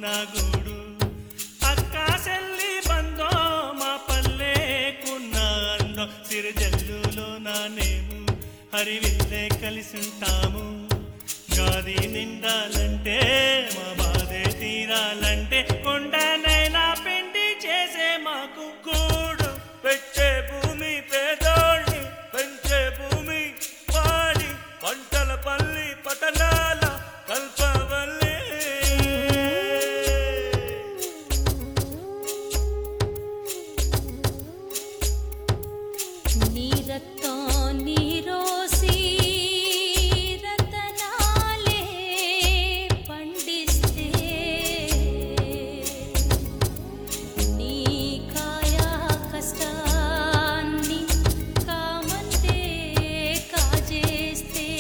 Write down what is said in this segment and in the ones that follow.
నా గూడు అక్క సెల్లి బందో మా పల్లెకున్న అందం సిరిజల్లులో నా నేము హరివిల్లే కలిసుంటాము గాది నిండాలంటే మా బాధే తీరాలంటే కొండనైనా పిండి చేసే మాకు కూడు పెట్టే భూమి పేదోళ్ళి పెంచే భూమి వాడి పంటల పల్లి పట్టణాల కల్పవల్లి నీ రక్తం నీ రోసి రతనాలే పండిస్తే నీ కాయా కష్టాన్ని కామంటే కాజేస్తే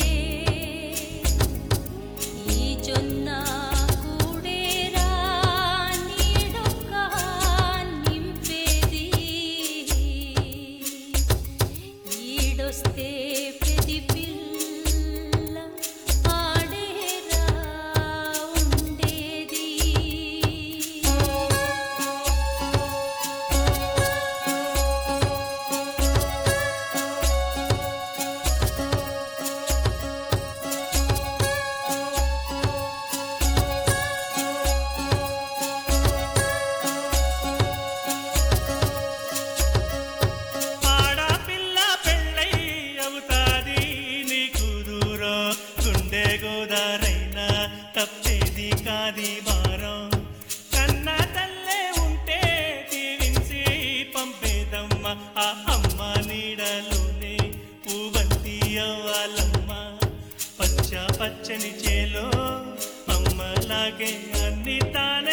ఈ జొన్న కూడేరా నీడొక్క నింపేది ఈడొస్తే ప్రతి పిల్ల ఆడేరా ఉండేది ఆడపిల్ల పెళ్ళై అవుతాది నీకు దూరం గుండె గోదారైనా తప్పేది కాది భారం కన్న తల్లే ఉంటే దీవించి పంపేదమ్మ ఆ అమ్మ నీడలోనే పువ్వంతి అవ్వాలమ్మ పచ్చ పచ్చని చేలో అమ్మలాగే అన్ని తాన